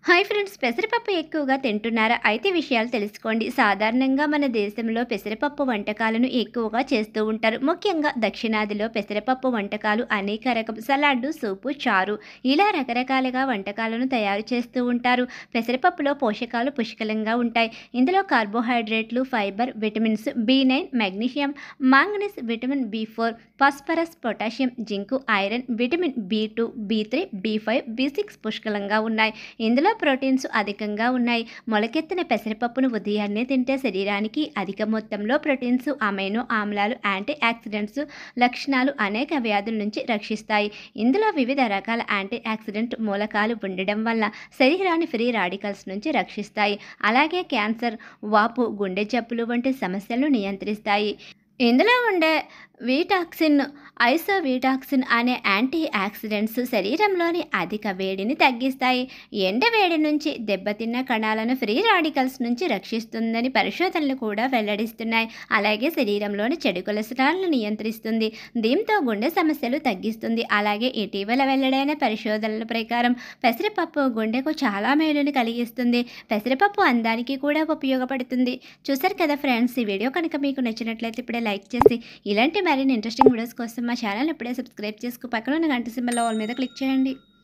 hi friends పెసరపప్పు ఎక్కువగా తింటున్నారా అయితే విషయాలు తెలుసుకోండి సాధారణంగా మన దేశంలో పెసరపప్పు వంటకాలను ఎక్కువగా చేస్తూ ఉంటారు ముఖ్యంగా దక్షిణాదిలో పెసరపప్పు వంటకాలు అనేక రకం సలాడ్డు సూపు చారు ఇలా రకరకాలుగా వంటకాలను తయారు చేస్తూ ఉంటారు పెసరపప్పులో పోషకాలు పుష్కలంగా ఉంటాయి ఇందులో కార్బోహైడ్రేట్లు fibre vitamins B nine magnesium manganese vitamin B four phosphorus potassium zinc iron vitamin B two B three B five B six పుష్కలంగా ఉన్నాయి ఇందులో ప్రోటీన్స్ అధికంగా ఉన్నాయి మొలకెత్తిన పెసరపప్పును ఉదయాన్నే తింటే శరీరానికి అధిక మొత్తంలో ప్రోటీన్స్ అమైనో ఆమ్లాలు యాంటీ ఆక్సిడెంట్స్ లక్షణాలు అనేక వ్యాధుల నుంచి రక్షిస్తాయి ఇందులో వివిధ రకాల యాంటీ ఆక్సిడెంట్ మూలకాలు ఉండడం వల్ల శరీరాన్ని ఫ్రీ రాడికల్స్ నుంచి రక్షిస్తాయి అలాగే క్యాన్సర్ వాపు గుండె జబ్బులు వంటి సమస్యలను నియంత్రిస్తాయి ఇందులో ఉండే వీటాక్సిన్ ఐసోవీటాక్సిన్ అనే యాంటీ ఆక్సిడెంట్స్ శరీరంలోని అధిక వేడిని తగ్గిస్తాయి ఎండ వేడి నుంచి దెబ్బతిన్న కణాలను ఫ్రీ రాడికల్స్ నుంచి రక్షిస్తుందని పరిశోధనలు కూడా వెల్లడిస్తున్నాయి అలాగే శరీరంలోని చెడు కొలెస్ట్రాల్ను నియంత్రిస్తుంది దీంతో గుండె సమస్యలు తగ్గిస్తుంది అలాగే ఇటీవల వెల్లడైన పరిశోధనల ప్రకారం పెసరపప్పు గుండెకు చాలా మేలుని కలిగిస్తుంది పెసరపప్పు అందానికి కూడా ఉపయోగపడుతుంది చూసారు కదా ఫ్రెండ్స్ ఈ వీడియో కనుక మీకు నచ్చినట్లయితే ఇప్పుడే లైక్ చేసి ఇలాంటి మరిన్ని ఇంట్రెస్టింగ్ వీడియోస్ కోసం మా ఛానల్ ఇప్పుడే సబ్స్క్రైబ్ చేసుకు పక్కన ఉన్న గంట సింబల్ ఆల్ మీద క్లిక్ చేయండి